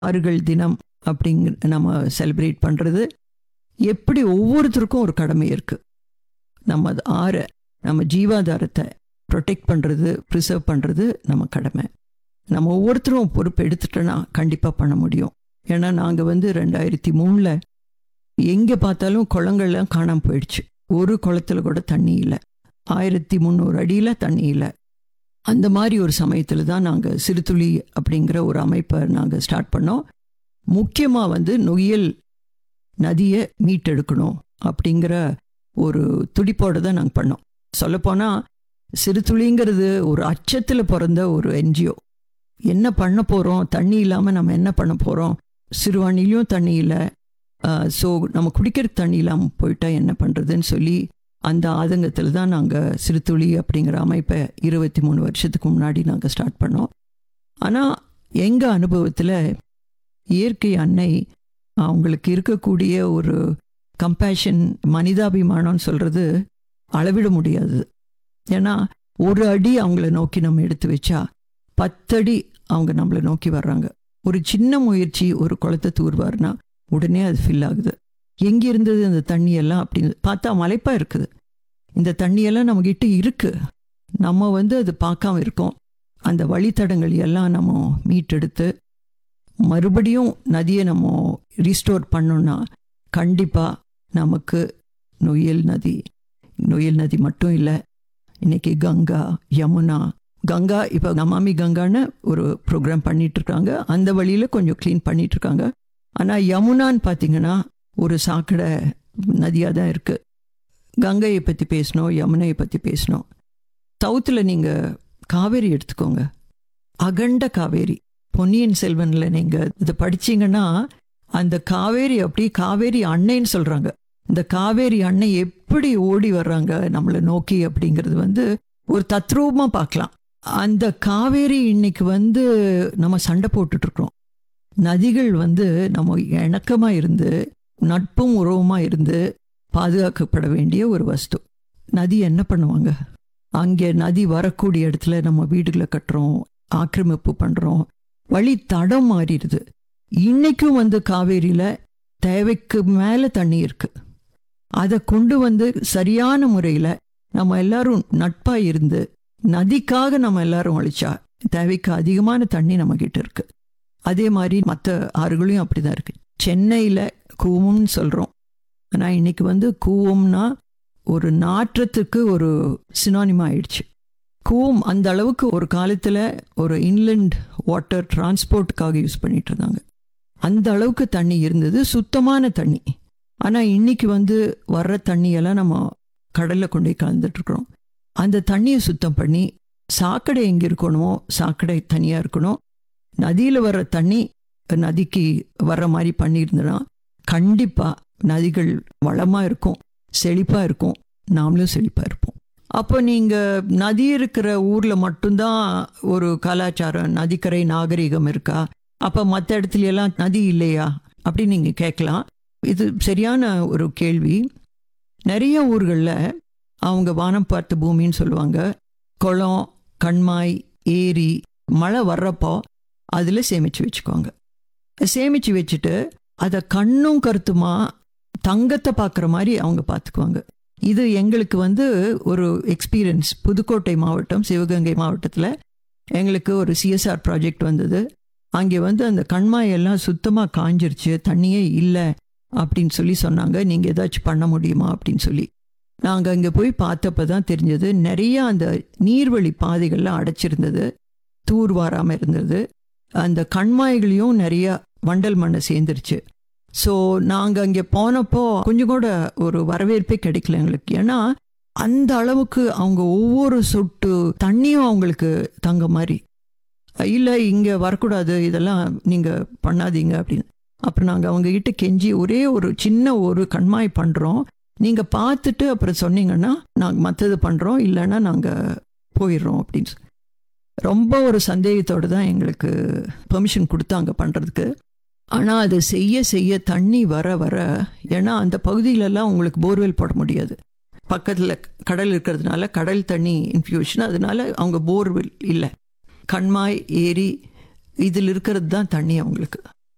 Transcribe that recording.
ஆறுகள் தினம் அப்படிங்க நம்ம செலிப்ரேட் பண்ணுறது எப்படி ஒவ்வொருத்தருக்கும் ஒரு கடமை இருக்குது நம்ம அது ஆறை நம்ம ஜீவாதாரத்தை ப்ரொடெக்ட் பண்ணுறது ப்ரிசர்வ் பண்ணுறது நம்ம கடமை நம்ம ஒவ்வொருத்தரும் பொறுப்பு எடுத்துட்டோன்னா கண்டிப்பாக பண்ண முடியும் ஏன்னா நாங்கள் வந்து ரெண்டாயிரத்தி மூணில் எங்கே பார்த்தாலும் குளங்கள்லாம் காணாமல் போயிடுச்சு ஒரு குளத்துல கூட தண்ணி இல்லை ஆயிரத்தி முந்நூறு அடியில் தண்ணி இல்லை அந்த மாதிரி ஒரு சமயத்தில் தான் நாங்கள் சிறுதுளி அப்படிங்கிற ஒரு அமைப்பை நாங்கள் ஸ்டார்ட் பண்ணோம் முக்கியமாக வந்து நொய்யல் நதியை மீட்டெடுக்கணும் அப்படிங்கிற ஒரு துடிப்போடு தான் நாங்கள் பண்ணோம் சொல்லப்போனால் சிறுதுளிங்கிறது ஒரு அச்சத்தில் பிறந்த ஒரு என்ஜிஓ என்ன பண்ண போகிறோம் தண்ணி இல்லாமல் நம்ம என்ன பண்ண போகிறோம் சிறுவாணிலையும் தண்ணி இல்லை ஸோ நம்ம குடிக்கிற தண்ணி இல்லாமல் போயிட்டா என்ன பண்ணுறதுன்னு சொல்லி அந்த ஆதங்கத்தில் தான் நாங்கள் சிறுதுளி அப்படிங்கிற அமைப்பை இருபத்தி மூணு வருஷத்துக்கு முன்னாடி நாங்கள் ஸ்டார்ட் பண்ணோம் ஆனால் எங்கள் அனுபவத்தில் இயற்கை அன்னை அவங்களுக்கு இருக்கக்கூடிய ஒரு கம்பேஷன் மனிதாபிமானம்னு சொல்கிறது அளவிட முடியாது ஏன்னா ஒரு அடி அவங்கள நோக்கி நம்ம எடுத்து வச்சா பத்தடி அவங்க நம்மளை நோக்கி வர்றாங்க ஒரு சின்ன முயற்சி ஒரு குளத்தை தூர்வார்னா உடனே அது ஃபில் ஆகுது எங்கே இருந்தது அந்த தண்ணியெல்லாம் அப்படின்னு பார்த்தா மலைப்பாக இருக்குது இந்த தண்ணியெல்லாம் நம்மக்கிட்ட இருக்குது நம்ம வந்து அது பார்க்காம இருக்கோம் அந்த வழித்தடங்கள் எல்லாம் நம்ம மீட்டெடுத்து மறுபடியும் நதியை நம்ம ரீஸ்டோர் பண்ணோன்னா கண்டிப்பாக நமக்கு நொய்யல் நதி நொய்யல் நதி மட்டும் இல்லை இன்னைக்கு கங்கா யமுனா கங்கா இப்போ நமாமி கங்கான்னு ஒரு ப்ரோக்ராம் பண்ணிகிட்ருக்காங்க அந்த வழியில் கொஞ்சம் க்ளீன் பண்ணிகிட்ருக்காங்க ஆனால் யமுனான்னு பார்த்தீங்கன்னா ஒரு சாக்கடை நதியாக தான் இருக்குது கங்கையை பற்றி பேசணும் யமுனையை பற்றி பேசணும் சவுத்தில் நீங்கள் காவேரி எடுத்துக்கோங்க அகண்ட காவேரி பொன்னியின் செல்வனில் நீங்கள் இதை படிச்சீங்கன்னா அந்த காவேரி அப்படி காவேரி அன்னைன்னு சொல்கிறாங்க இந்த காவேரி அன்னை எப்படி ஓடி வர்றாங்க நம்மளை நோக்கி அப்படிங்கிறது வந்து ஒரு தத்ரூபமாக பார்க்கலாம் அந்த காவேரி இன்னைக்கு வந்து நம்ம சண்டை போட்டுட்ருக்கோம் நதிகள் வந்து நம்ம இணக்கமாக இருந்து நட்பும் உறவுமாக இருந்து பாதுகாக்கப்பட வேண்டிய ஒரு வஸ்து நதி என்ன பண்ணுவாங்க அங்கே நதி வரக்கூடிய இடத்துல நம்ம வீடுகளை கட்டுறோம் ஆக்கிரமிப்பு பண்ணுறோம் வழி தடம் மாறிடுது இன்னைக்கும் வந்து காவேரியில் தேவைக்கு மேலே தண்ணி இருக்கு அதை கொண்டு வந்து சரியான முறையில் நம்ம எல்லாரும் நட்பாக இருந்து நதிக்காக நம்ம எல்லாரும் அழிச்சா தேவைக்கு அதிகமான தண்ணி நம்ம கிட்ட இருக்கு அதே மாதிரி மற்ற ஆறுகளையும் அப்படிதான் இருக்கு சென்னையில் கூவம்னு சொல்கிறோம் ஆனால் இன்னைக்கு வந்து கூவம்னா ஒரு நாற்றத்துக்கு ஒரு சினானிமா ஆயிடுச்சு கூவம் அந்த அளவுக்கு ஒரு காலத்தில் ஒரு இன்லண்ட் வாட்டர் டிரான்ஸ்போர்ட்டுக்காக யூஸ் பண்ணிட்டு இருந்தாங்க அந்த அளவுக்கு தண்ணி இருந்தது சுத்தமான தண்ணி ஆனால் இன்னைக்கு வந்து வர்ற தண்ணியெல்லாம் நம்ம கடலில் கொண்டு போய் கலந்துட்டுருக்குறோம் அந்த தண்ணியை சுத்தம் பண்ணி சாக்கடை எங்கே இருக்கணுமோ சாக்கடை தனியாக இருக்கணும் நதியில் வர்ற தண்ணி நதிக்கு வர்ற மாதிரி பண்ணியிருந்தோன்னா கண்டிப்பாக நதிகள் வளமாக இருக்கும் செழிப்பாக இருக்கும் நாமளும் செழிப்பாக இருப்போம் அப்போ நீங்கள் நதி இருக்கிற ஊரில் மட்டும்தான் ஒரு கலாச்சாரம் நதிக்கரை நாகரிகம் இருக்கா அப்போ மற்ற இடத்துல எல்லாம் நதி இல்லையா அப்படின்னு நீங்கள் கேட்கலாம் இது சரியான ஒரு கேள்வி நிறைய ஊர்களில் அவங்க வானம் பார்த்த பூமின்னு சொல்லுவாங்க குளம் கண்மாய் ஏரி மழை வர்றப்போ அதில் சேமித்து வச்சுக்குவாங்க சேமித்து வச்சுட்டு அதை கண்ணும் கருத்துமா தங்கத்தை பார்க்குற மாதிரி அவங்க பார்த்துக்குவாங்க இது எங்களுக்கு வந்து ஒரு எக்ஸ்பீரியன்ஸ் புதுக்கோட்டை மாவட்டம் சிவகங்கை மாவட்டத்தில் எங்களுக்கு ஒரு சிஎஸ்ஆர் ப்ராஜெக்ட் வந்தது அங்கே வந்து அந்த கண்மாயெல்லாம் சுத்தமாக காஞ்சிருச்சு தண்ணியே இல்லை அப்படின்னு சொல்லி சொன்னாங்க நீங்கள் ஏதாச்சும் பண்ண முடியுமா அப்படின்னு சொல்லி நாங்கள் அங்கே போய் பார்த்தப்ப தான் தெரிஞ்சது நிறைய அந்த நீர்வழி பாதைகள்லாம் அடைச்சிருந்தது தூர் வாராமல் இருந்தது அந்த கண்மாய்களையும் நிறைய வண்டல் மண்ணை சேர்ந்துருச்சு ஸோ நாங்கள் அங்கே போனப்போ கொஞ்சம் கூட ஒரு வரவேற்பே கிடைக்கல எங்களுக்கு ஏன்னா அந்த அளவுக்கு அவங்க ஒவ்வொரு சொட்டு தண்ணியும் அவங்களுக்கு தங்க மாதிரி இல்லை இங்கே வரக்கூடாது இதெல்லாம் நீங்கள் பண்ணாதீங்க அப்படின்னு அப்புறம் நாங்கள் அவங்க கிட்ட கெஞ்சி ஒரே ஒரு சின்ன ஒரு கண்மாய் பண்ணுறோம் நீங்கள் பார்த்துட்டு அப்புறம் சொன்னீங்கன்னா நாங்கள் மற்றது பண்ணுறோம் இல்லைன்னா நாங்கள் போயிடுறோம் அப்படின்னு ரொம்ப ஒரு சந்தேகத்தோடு தான் எங்களுக்கு பெர்மிஷன் கொடுத்தாங்க பண்ணுறதுக்கு ஆனால் அதை செய்ய செய்ய தண்ணி வர வர ஏன்னா அந்த பகுதியிலெல்லாம் உங்களுக்கு போர்வெல் போட முடியாது பக்கத்தில் கடல் இருக்கிறதுனால கடல் தண்ணி இன்ஃபியூஷன் அதனால அவங்க போர்வெல் இல்லை கண்மாய் ஏரி இதில் இருக்கிறது தான் தண்ணி அவங்களுக்கு